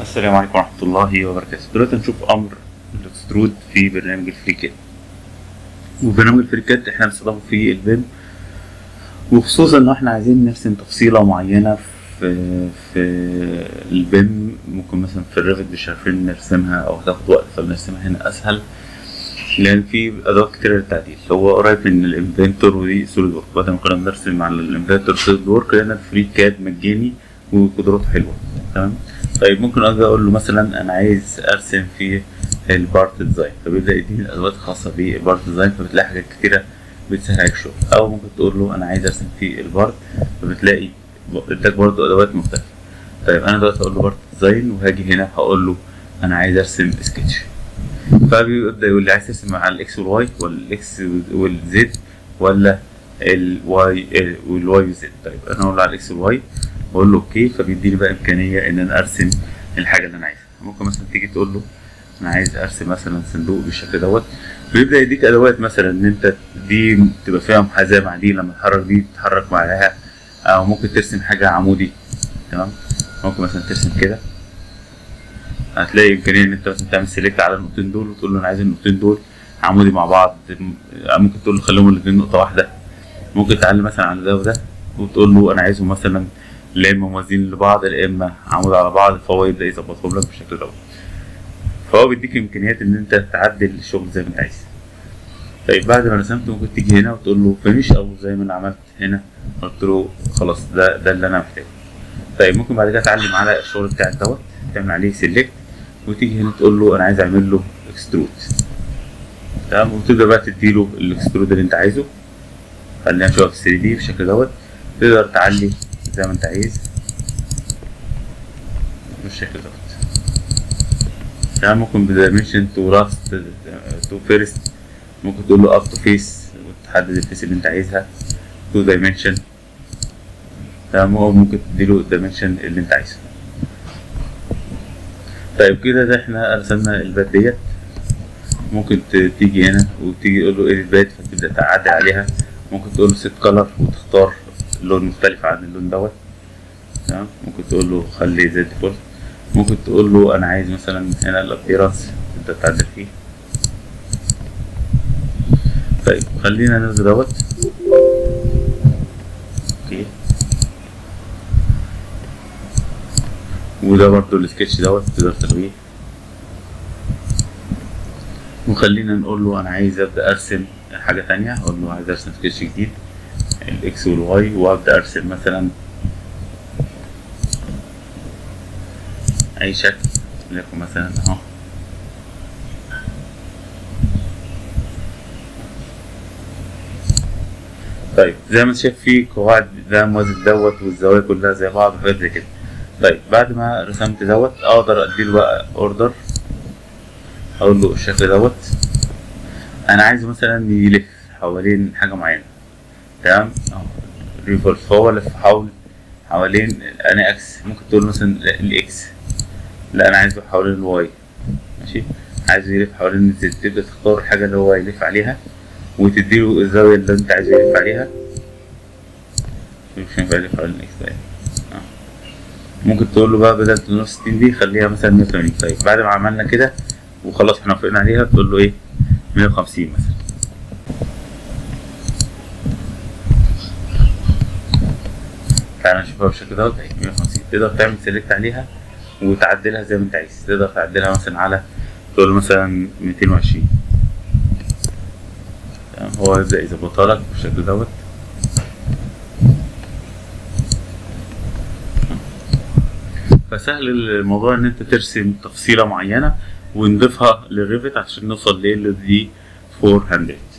السلام عليكم ورحمة الله وبركاته دلوقتي هنشوف أمر الاكسترود في برنامج الفريكات وبرنامج الفريكات احنا بنستخدمه في البيم وخصوصا ان احنا عايزين نرسم تفصيلة معينة في في البيم ممكن مثلا في الريفت مش عارفين نرسمها او هتاخد وقت فبنرسمها هنا اسهل لان في ادوات كتير للتعديل هو قريب من الانفنتور ودي سوليد ورك بدل ما كنا بنرسم على الانفنتور سوليد ورك لان الفري كاد مجاني وقدراته حلوه تمام طيب ممكن اجي اقول له مثلا انا عايز ارسم في البارت ديزاين فبيبدا يديني الادوات الخاصه بالبارت ديزاين فبتلاقي حاجات كتيره بتسهل عليك الشغل او ممكن تقول له انا عايز ارسم في البارت فبتلاقي اداك برضه ادوات مختلفه طيب انا دلوقتي هقول له بارت ديزاين وهاجي هنا هقول له انا عايز ارسم سكتش فبيبدا يقول لي عايز ترسم على الاكس والواي ولا الاكس والزد ولا الواي والواي والزد طيب انا اقول له على الاكس والواي واقول له اوكي فبيديني بقى امكانيه ان انا ارسم الحاجه اللي انا عايزها ممكن مثلا تيجي تقول له انا عايز ارسم مثلا صندوق بالشكل دوت فيبدا يديك ادوات مثلا ان انت دي تبقى فيها محاذاه مع دي لما تحرك دي تتحرك معاها او ممكن ترسم حاجه عمودي تمام ممكن مثلا ترسم كده هتلاقي امكانيه ان انت مثلا تعمل سيلكت على النقطتين دول وتقول له انا عايز النقطتين دول عمودي مع بعض ممكن تقول له خليهم الاثنين نقطه واحده ممكن تعلم مثلا على ده وده وتقول له انا عايزهم مثلا لا اما موازين لبعض لا اما عمود على بعض فهو يبدا يظبطهم لك بالشكل دوت فهو بيديك امكانيات ان انت تعدل الشغل زي ما انت عايز طيب بعد ما رسمت ممكن تيجي هنا وتقول له فينيش او زي ما انا عملت هنا قلت له خلاص ده ده اللي انا محتاجه طيب ممكن بعد كده تعلم على الشغل بتاعك دوت تعمل عليه سيلكت وتيجي هنا تقول له انا عايز اعمل له اكسترود تمام وتبدا بقى تديله الاكسترود اللي انت عايزه خلينا نشوفها في 3 دي بالشكل دوت تقدر تعلي زي ما انت عايز بالشكل دوت تمام ممكن بدايمنشن تو راست تو فيرست ممكن تقول له اب تو فيس وتحدد الفيس اللي انت عايزها تو دايمنشن تمام هو ممكن تديله الدايمنشن اللي انت عايزه طيب كده ده احنا رسمنا الباد ديت ممكن تيجي هنا وتيجي تقول له ايه باد فتبدا تعدل عليها ممكن تقول له سيت كلر وتختار لون مختلف عن اللون دوت تمام ممكن تقول له خلي زي ديفولت ممكن تقول له انا عايز مثلا هنا الابيرنس تبدا تعدل فيه طيب خلينا نلغي دوت اوكي وده برضو السكتش دوت تقدر تلغيه وخلينا نقول له انا عايز ابدا ارسم حاجه تانية اقول له عايز ارسم سكتش جديد الاكس والواي وابدا ارسم مثلا اي شكل لكم مثلا اهو طيب زي ما انت شايف في قواعد ده موازي دوت والزوايا كلها زي بعض وحاجات زي كده طيب بعد ما رسمت دوت اقدر اديله بقى اوردر اقول له الشكل دوت انا عايزه مثلا يلف حوالين حاجه معينه تمام اهو ريفولف فهو لف حول حوالين انا اكس ممكن تقول مثلا الاكس لا انا عايزه حوالين الواي ماشي عايزه يلف حوالين الزد تبدا تختار الحاجه اللي هو يلف عليها وتديله الزاويه اللي انت عايزه يلف عليها مش ينفع يلف حوالين الاكس ده ممكن تقول له بقى بدل 360 دي خليها مثلا 180 طيب بعد ما عملنا كده وخلاص احنا وافقنا عليها تقول له ايه 150 مثلا تعالى نشوفها بالشكل دوت اهي 150 تقدر تعمل سيلكت عليها وتعدلها زي ما انت عايز تقدر تعدلها مثلا على تقول له مثلا 220 تمام هو يبدأ يظبطها لك بالشكل دوت فسهل الموضوع ان انت ترسم تفصيلة معينة ونضيفها للريفت عشان نوصل لل دي 400